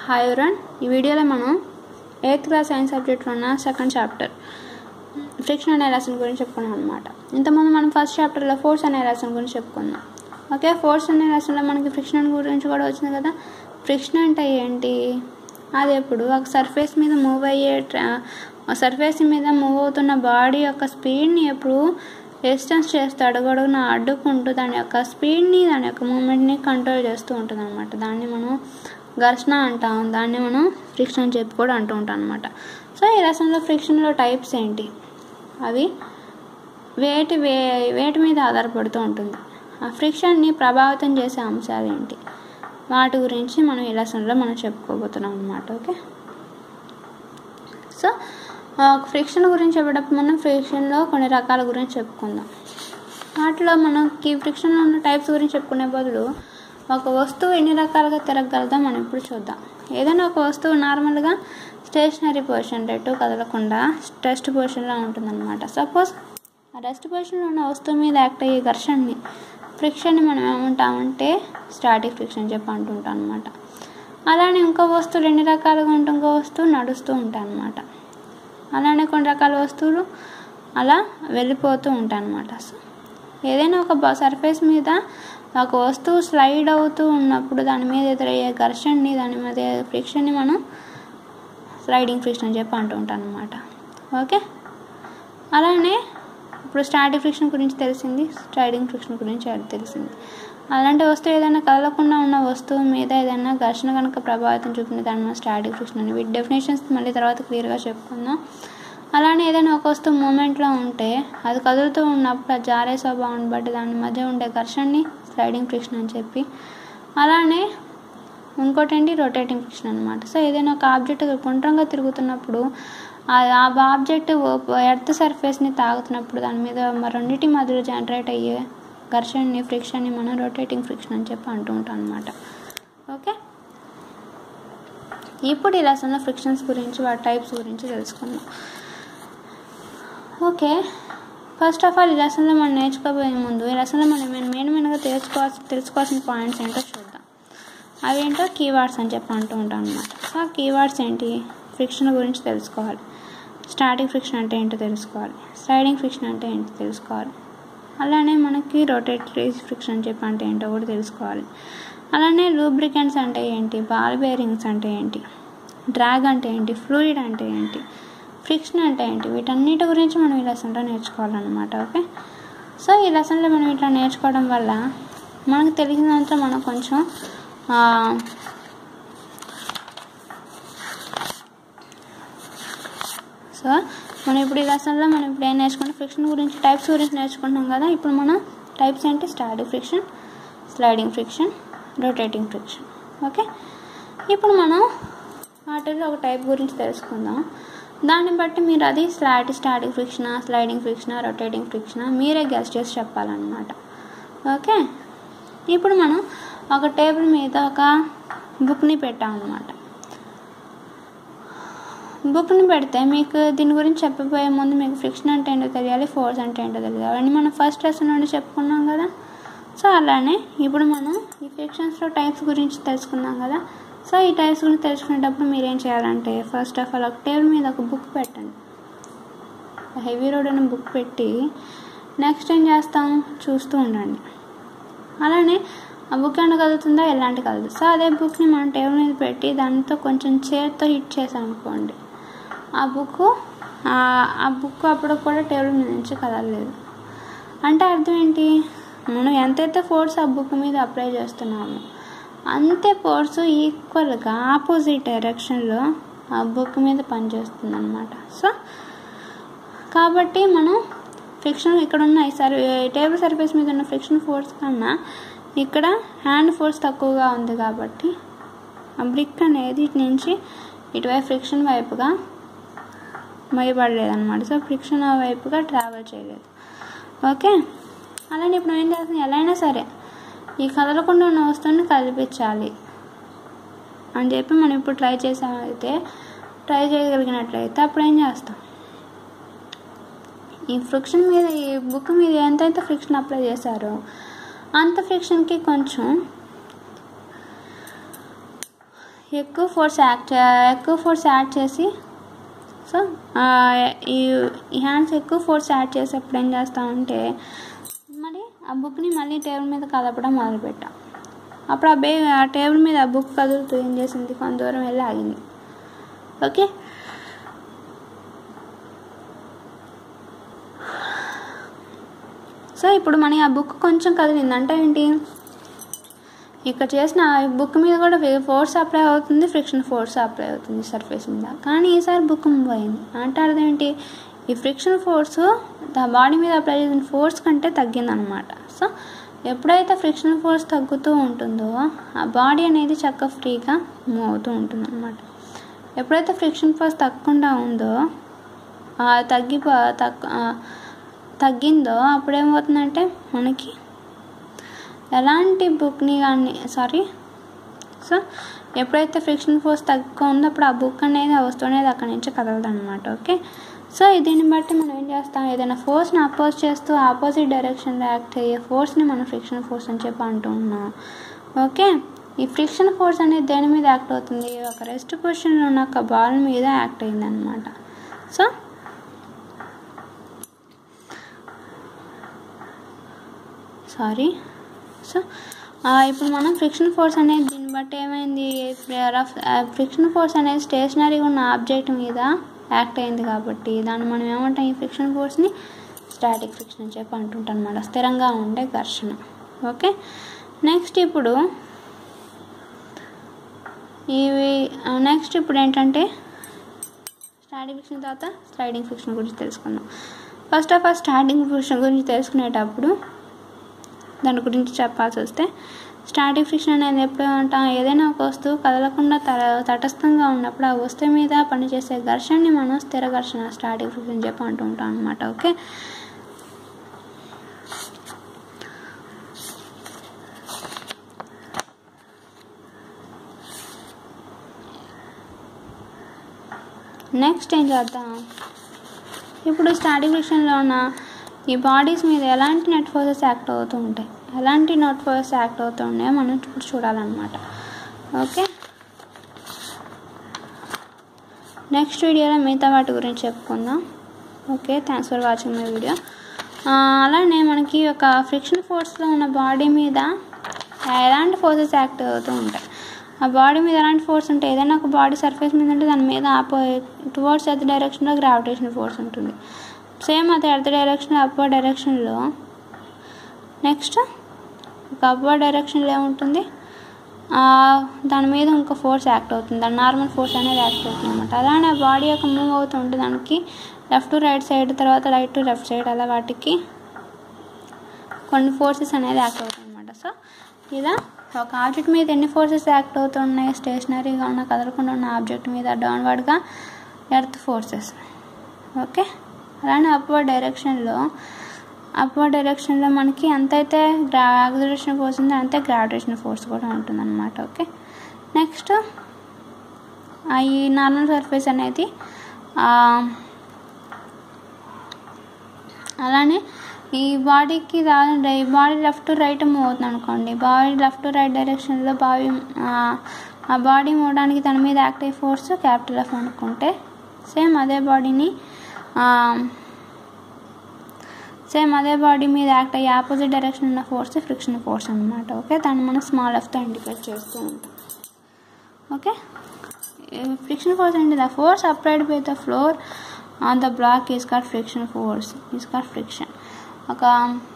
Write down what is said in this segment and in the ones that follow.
hi ఎవరన్ ఈ వీడియోలో మనం ఎయిత్ క్లాస్ సైన్స్ సబ్జెక్ట్లో ఉన్న సెకండ్ చాప్టర్ ఫ్రిక్షన్ అనే లెసన్ గురించి చెప్పుకున్నాం అనమాట ఇంతకుముందు మనం ఫస్ట్ చాప్టర్లో ఫోర్స్ అనే లెసన్ గురించి చెప్పుకున్నాం ఓకే ఫోర్స్ అనే లెసన్లో మనకి ఫ్రిక్షన్ గురించి కూడా వచ్చింది కదా ఫ్రిక్షన్ అంటే ఏంటి అది ఎప్పుడు ఒక సర్ఫేస్ మీద మూవ్ అయ్యే సర్ఫేస్ మీద మూవ్ అవుతున్న బాడీ యొక్క స్పీడ్ని ఎప్పుడు రెసిస్టెన్స్ చేస్తూ అడుగడుగున అడ్డుకుంటూ దాని యొక్క స్పీడ్ని దాని యొక్క మూమెంట్ని కంట్రోల్ చేస్తూ ఉంటుంది అనమాట దాన్ని మనం ఘర్షణ అంటాం దాన్ని మనం ఫ్రిక్షన్ అని చెప్పి కూడా అంటూ ఉంటాం అనమాట సో ఈ రసంలో ఫ్రిక్షన్లో టైప్స్ ఏంటి అవి వేటి వే వేటి మీద ఆధారపడుతూ ఉంటుంది ఆ ఫ్రిక్షన్ని ప్రభావితం చేసే అంశాలు ఏంటి వాటి గురించి మనం ఈ లెసన్లో మనం చెప్పుకోబోతున్నాం అనమాట ఓకే సో ఫ్రిక్షన్ గురించి చెప్పేటప్పుడు మనం ఫ్రిక్షన్లో కొన్ని రకాల గురించి చెప్పుకుందాం వాటిలో మనకి ఫ్రిక్షన్లో ఉన్న టైప్స్ గురించి చెప్పుకునే బదులు ఒక వస్తువు ఎన్ని రకాలుగా తిరగగలదో మనం ఇప్పుడు చూద్దాం ఏదైనా ఒక వస్తువు నార్మల్గా స్టేషనరీ పొజిషన్ రెట్టు కదలకుండా రెస్ట్ పొజిషన్లో ఉంటుందన్నమాట సపోజ్ ఆ రెస్ట్ పొజిషన్లో ఉన్న వస్తువు మీద యాక్ట్ అయ్యే ఘర్షణని ఫ్రిక్షన్ని మనం ఏమంటామంటే స్టాటిక్ ఫ్రిక్షన్ చెప్పి అంటుంటాం అనమాట అలానే ఇంకో వస్తువులు ఎన్ని రకాలుగా ఉంటే ఇంకో వస్తువు నడుస్తూ ఉంటాయి అనమాట అలానే కొన్ని రకాల వస్తువులు అలా వెళ్ళిపోతూ ఉంటాయి అనమాట సో ఏదైనా ఒక సర్ఫేస్ మీద ఒక వస్తువు స్లైడ్ అవుతూ ఉన్నప్పుడు దాని మీద ఎదురయ్యే ఘర్షణని దాని మీద ఫ్రిక్షన్ని మనం స్లైడింగ్ ఫ్రిక్షన్ అని చెప్పి అంటూ ఉంటాం అనమాట ఓకే అలానే ఇప్పుడు స్టాటిక్ ఫ్రిక్షన్ గురించి తెలిసింది స్లైడింగ్ ఫ్రిక్షన్ గురించి తెలిసింది అలాంటి వస్తువు ఏదైనా కదలకుండా ఉన్న వస్తువు మీద ఏదైనా ఘర్షణ కనుక ప్రభావితం చూపిన దాని మీద స్టాటిక్ ఫ్రిక్షన్ అని వీటి డెఫినేషన్స్ మళ్ళీ తర్వాత క్లియర్గా చెప్పుకుందాం అలానే ఏదైనా ఒక వస్తువు మూమెంట్లో ఉంటే అది కదులుతూ ఉన్నప్పుడు అది జారే స్వభావాన్ని బట్టి దాని మధ్య ఉండే ఘర్షణని స్లైడింగ్ ఫ్రిక్షన్ అని చెప్పి అలానే ఇంకోటి ఏంటి రొటేటింగ్ ఫ్రిక్షన్ అనమాట సో ఏదైనా ఒక ఆబ్జెక్ట్ గుండ్రంగా తిరుగుతున్నప్పుడు ఆ ఆబ్జెక్ట్ ఎర్త్ సర్ఫేస్ని తాగుతున్నప్పుడు దాని మీద రెండింటి మధ్యలో జనరేట్ అయ్యే ఘర్షణని ఫ్రిక్షన్ని మనం రొటేటింగ్ ఫ్రిక్షన్ అని చెప్పి అంటూ ఉంటాం అనమాట ఓకే ఇప్పుడు ఈ లెసన్లో ఫ్రిక్షన్స్ గురించి వాటి టైప్స్ గురించి తెలుసుకుందాం ఓకే ఫస్ట్ ఆఫ్ ఆల్ ఈ లెసన్లో మనం నేర్చుకోబోయే ముందు ఈ లెసన్లో మనం మెయిన్ మెయిన్గా తెలుసుకోవాల్సి తెలుసుకోవాల్సిన పాయింట్స్ ఏంటో చూద్దాం అవేంటో కీవర్డ్స్ అని చెప్పి అంటూ ఉంటాం అనమాట సో ఆ కీవర్డ్స్ ఏంటి ఫ్రిక్షన్ గురించి తెలుసుకోవాలి స్టాటిక్ ఫ్రిక్షన్ అంటే ఏంటో తెలుసుకోవాలి స్లైడింగ్ ఫ్రిక్షన్ అంటే ఏంటో తెలుసుకోవాలి అలానే మనకి రొటేటరీ ఫ్రిక్షన్ అని చెప్పి అంటే ఏంటో కూడా తెలుసుకోవాలి అలానే లూబ్రికెంట్స్ అంటే ఏంటి బాల్ బేరింగ్స్ అంటే ఏంటి డ్రాగ్ అంటే ఏంటి ఫ్లూయిడ్ అంటే ఏంటి ఫ్రిక్షన్ అంటే ఏంటి వీటన్నిటి గురించి మనం ఈ లెసన్లో నేర్చుకోవాలన్నమాట ఓకే సో ఈ లెసన్లో మనం ఇట్లా నేర్చుకోవడం వల్ల మనకు తెలిసినంత మనం కొంచెం సో మనం ఇప్పుడు ఈ లెసన్లో మనం ఇప్పుడు ఏం నేర్చుకుంటాం ఫ్రిక్షన్ గురించి టైప్స్ గురించి నేర్చుకుంటున్నాం కదా ఇప్పుడు మనం టైప్స్ ఏంటి static friction sliding friction rotating friction okay ఇప్పుడు మనం వాటిలో ఒక టైప్ గురించి తెలుసుకుందాం దాన్ని బట్టి మీరు అది స్లాట్ స్టాటిక్ ఫ్రిక్షనా స్లైడింగ్ ఫ్రిక్షనా రొటేటింగ్ ఫ్రిక్షనా మీరే గెస్ చేసి చెప్పాలన్నమాట ఓకే ఇప్పుడు మనం ఒక టేబుల్ మీద ఒక బుక్ని పెట్టామన్నమాట బుక్ని పెడితే మీకు దీని గురించి చెప్పబోయే ముందు మీకు ఫ్రిక్షన్ అంటే ఏంటో తెలియాలి ఫోర్స్ అంటే ఏంటో తెలియాలి అవన్నీ మనం ఫస్ట్ లెసన్ నుండి చెప్పుకున్నాం కదా సో అలానే ఇప్పుడు మనం ఈ ఫ్రిక్షన్స్లో టైప్స్ గురించి తెలుసుకున్నాం కదా సో ఈ టైప్స్ గురించి తెలుసుకునేటప్పుడు మీరు ఏం చేయాలంటే ఫస్ట్ ఆఫ్ ఆల్ ఒక టేబుల్ మీద ఒక బుక్ పెట్టండి హెవీ రోడ్ అనే బుక్ పెట్టి నెక్స్ట్ ఏం చేస్తాం చూస్తూ ఉండండి అలానే ఆ బుక్ ఏమైనా కదులుతుందా ఎలాంటి కలదు సో అదే బుక్ని మనం టేబుల్ మీద పెట్టి దాంతో కొంచెం చేతితో హిట్ చేసాం అనుకోండి ఆ బుక్ ఆ బుక్ అప్పుడు కూడా టేబుల్ మీద నుంచి కదలలేదు అంటే అర్థం ఏంటి మనం ఎంతైతే ఫోర్స్ ఆ బుక్ మీద అప్లై చేస్తున్నామో అంతే ఫోర్స్ ఈక్వల్గా ఆపోజిట్ డైరెక్షన్లో ఆ బుక్ మీద పనిచేస్తుంది అనమాట సో కాబట్టి మనం ఫ్రిక్షన్ ఇక్కడ ఉన్న ఈ సర్ టేబుల్ సర్ఫేస్ మీద ఉన్న ఫ్రిక్షన్ ఫోర్స్ కన్నా ఇక్కడ హ్యాండ్ ఫోర్స్ తక్కువగా ఉంది కాబట్టి ఆ బ్రిక్ అనేది ఇటు నుంచి ఇటువైపు ఫ్రిక్షన్ వైపుగా మొయ్యబడలేదు అనమాట సో ఫ్రిక్షన్ వైపుగా ట్రావెల్ చేయలేదు ఓకే అలానే ఇప్పుడు ఏం చేస్తుంది ఎలా అయినా సరే ఈ కదలకుండా ఉన్న వస్తువుని కదిలిపించాలి అని చెప్పి మనం ఇప్పుడు ట్రై చేసామైతే ట్రై చేయగలిగినట్లయితే అప్పుడు ఏం చేస్తాం ఈ ఫ్రిక్షన్ మీద ఈ బుక్ మీద ఎంతైతే ఫ్రిక్షన్ అప్లై చేశారో అంత ఫ్రిక్షన్కి కొంచెం ఎక్కువ ఫోర్స్ యాక్ట్ ఎక్కువ ఫోర్స్ యాడ్ చేసి సో ఆ, ఈ ఈ హ్యాండ్స్ ఎక్కువ ఫోర్స్ యాడ్ చేసేప్పుడు ఏం చేస్తామంటే మరి ఆ బుక్ని మళ్ళీ టేబుల్ మీద కదపడం మొదలుపెట్టాం అప్పుడు ఆ బే ఆ టేబుల్ మీద ఆ బుక్ కదులుతూ ఏం చేసింది కొంత దూరం వెళ్ళి ఆగింది ఓకే సో ఇప్పుడు మన ఆ బుక్ కొంచెం కదిలింది అంటే ఏంటి ఇక్కడ చేసిన బుక్ మీద కూడా ఫోర్స్ అప్లై అవుతుంది ఫ్రిక్షన్ ఫోర్స్ అప్లై అవుతుంది సర్ఫేస్ మీద కానీ ఈసారి బుక్ మూవ్ అయింది అంటే అర్థం ఏంటి ఈ ఫ్రిక్షన్ ఫోర్స్ బాడీ మీద అప్లై చేసిన ఫోర్స్ కంటే తగ్గిందనమాట సో ఎప్పుడైతే ఫ్రిక్షన్ ఫోర్స్ తగ్గుతూ ఉంటుందో ఆ బాడీ అనేది చక్కగా ఫ్రీగా మూవ్ అవుతూ ఉంటుంది అనమాట ఎప్పుడైతే ఫ్రిక్షన్ ఫోర్స్ తగ్గకుండా ఉందో ఆ తగ్గిపో తగ్గ ఆ తగ్గిందో అప్పుడు ఏమవుతుందంటే మనకి ఎలాంటి బుక్ని కానీ సారీ సో ఎప్పుడైతే ఫ్రిక్షన్ ఫోర్స్ తక్కువ ఉందో అప్పుడు ఆ బుక్ అనేది ఆ వస్తువు అనేది అక్కడి నుంచి కదలదు అనమాట ఓకే సో దీన్ని బట్టి మనం ఏం చేస్తాం ఏదైనా ఫోర్స్ని అపోజ్ చేస్తూ ఆపోజిట్ డైరెక్షన్లో యాక్ట్ అయ్యే ఫోర్స్ని మనం ఫ్రిక్షన్ ఫోర్స్ అని చెప్పి అంటూ ఉన్నాం ఓకే ఈ ఫ్రిక్షన్ ఫోర్స్ అనేది దేని మీద యాక్ట్ అవుతుంది ఒక రెస్ట్ పొజిషన్లో ఉన్న ఒక బాల్ మీద యాక్ట్ అయింది అనమాట సో సారీ సో ఇప్పుడు మనం ఫ్రిక్షన్ ఫోర్స్ అనేది దీన్ని బట్టి ఏమైంది ఫ్రిక్షన్ ఫోర్స్ అనేది స్టేషనరీగా ఉన్న ఆబ్జెక్ట్ మీద యాక్ట్ అయింది కాబట్టి దాన్ని మనం ఏమంటాం ఈ ఫ్రిక్షన్ ఫోర్స్ని స్టాటిక్ ఫ్రిక్షన్ అని చెప్పి అంటుంటాం అనమాట స్థిరంగా ఉండే ఘర్షణ ఓకే నెక్స్ట్ ఇప్పుడు ఇవి నెక్స్ట్ ఇప్పుడు ఏంటంటే స్టాటిక్ ఫ్రిక్షన్ తర్వాత స్లైడింగ్ ఫ్రిక్షన్ గురించి తెలుసుకుందాం first of all static friction గురించి తెలుసుకునేటప్పుడు దాని గురించి చెప్పాల్సి వస్తే స్టాటిక్ ఫ్రిక్షన్ అనేది ఎప్పుడు అంటాం ఏదైనా ఒక వస్తువు కదలకుండా తర తటస్థంగా ఉన్నప్పుడు ఆ వస్తువు మీద పనిచేసే ఘర్షణని మనం స్థిర ఘర్షణ స్టాటిక్ ఫ్రిక్షన్ చెప్పి అంటూ ఉంటాం అనమాట ఓకే నెక్స్ట్ ఏం చేద్దాం ఇప్పుడు స్టాటిక్ ఫ్రిక్షన్లో ఉన్న ఈ బాడీస్ మీద ఎలాంటి నెట్ ఫోర్సెస్ యాక్ట్ అవుతూ ఉంటాయి ఎలాంటి నెట్ ఫోర్సెస్ యాక్ట్ అవుతూ ఉన్నాయో మనం ఇప్పుడు చూడాలన్నమాట ఓకే నెక్స్ట్ వీడియోలో మిగతా వాటి గురించి చెప్పుకుందాం okay thanks for watching my video అలానే మనకి ఒక ఫ్రిక్షన్ ఫోర్స్లో ఉన్న బాడీ మీద ఎలాంటి ఫోర్సెస్ యాక్ట్ అవుతూ ఉంటాయి ఆ బాడీ మీద ఎలాంటి ఫోర్స్ ఉంటే ఏదైనా ఒక బాడీ సర్ఫేస్ మీద ఉంటే దాని మీద ఆపో టువర్డ్స్ అదర్ డైరెక్షన్లో గ్రావిటేషన్ ఫోర్స్ ఉంటుంది సేమ్ అదే అర్ధ డైరెక్షన్ అప్వర్ డైరెక్షన్లో నెక్స్ట్ ఒక అప్వర్ డైరెక్షన్లో ఏముంటుంది దాని మీద ఇంకో ఫోర్స్ యాక్ట్ అవుతుంది దాని నార్మల్ ఫోర్స్ అనేది యాక్ట్ అవుతుంది అనమాట అలానే ఆ బాడీ యొక్క మూవ్ అవుతూ ఉంటుంది దానికి లెఫ్ట్ టు రైట్ సైడ్ తర్వాత రైట్ టు లెఫ్ట్ సైడ్ అలా వాటికి కొన్ని ఫోర్సెస్ అనేది యాక్ట్ అవుతాయి అనమాట సో ఇలా ఒక ఆబ్జెక్ట్ మీద ఎన్ని ఫోర్సెస్ యాక్ట్ అవుతున్నాయి స్టేషనరీగా ఉన్న కదలకుండా ఉన్న ఆబ్జెక్ట్ మీద డౌన్వర్డ్గా ఎర్త్ ఫోర్సెస్ ఓకే అలానే అప్వర్డ్ డైరెక్షన్లో అప్వర్డ్ డైరెక్షన్లో మనకి ఎంతైతే గ్రా యాక్సిలరేషన్ ఫోర్స్ ఉందో అంతే గ్రావిటేషన్ ఫోర్స్ కూడా ఉంటుందన్నమాట ఓకే నెక్స్ట్ ఈ నార్మల్ సర్ఫేస్ అనేది అలానే ఈ బాడీకి రాదండి ఈ body left to right move అవుతుంది అనుకోండి బాడీ లెఫ్ట్ టు రైట్ డైరెక్షన్లో బాడీ ఆ బాడీ మూవడానికి తన మీద యాక్ట్ అయ్యే ఫోర్స్ క్యాపిటల్ ఎఫ్ అనుకుంటే సేమ్ అదే బాడీని సేమ్ అదే బాడీ మీద యాక్ట్ అయ్యే ఆపోజిట్ డైరెక్షన్ ఉన్న ఫోర్స్ ఫ్రిక్షన్ ఫోర్స్ అనమాట ఓకే దాన్ని మనం స్మాల్ ఎఫ్తో ఇండికేట్ చేస్తూ ఉంటాం ఓకే ఫ్రిక్షన్ ఫోర్స్ అంటే the force applied by the floor on the block is called friction force is called friction ఒక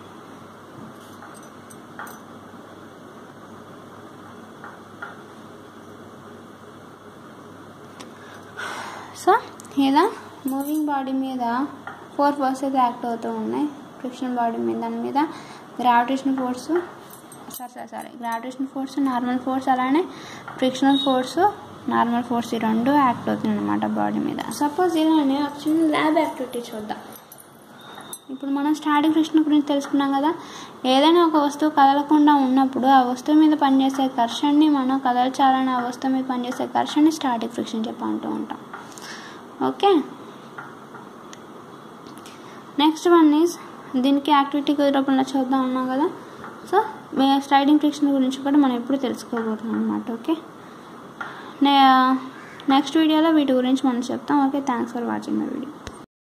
సో ఇలా మూవింగ్ బాడీ మీద ఫోర్ ఫోర్సెస్ యాక్ట్ అవుతూ ఉన్నాయి ఫ్రిక్షన్ బాడీ మీద దాని మీద gravitation force sorry sorry sorry gravitation force normal force అలానే frictional force normal force ఈ రెండు యాక్ట్ అవుతుంది అనమాట బాడీ మీద సపోజ్ ఇలానే ఒక చిన్న ల్యాబ్ యాక్టివిటీ చూద్దాం ఇప్పుడు మనం స్టాటిక్ ఫ్రిక్షన్ గురించి తెలుసుకున్నాం కదా ఏదైనా ఒక వస్తువు కదలకుండా ఉన్నప్పుడు ఆ వస్తువు మీద పనిచేసే ఘర్షణని మనం కదల్చాలని ఆ వస్తువు మీద పనిచేసే ఘర్షణని స్టాటిక్ ఫ్రిక్షన్ చెప్పి అంటూ ఉంటాం ఓకే నెక్స్ట్ వన్ ఈజ్ దీనికి యాక్టివిటీ రూపంలో చూద్దాం ఉన్నాం కదా సో స్లైడింగ్ ఫ్రిక్షన్ గురించి కూడా మనం ఎప్పుడు తెలుసుకోబోతున్నాం అనమాట ఓకే నే నెక్స్ట్ వీడియోలో వీటి గురించి మనం చెప్తాం okay thanks for watching my video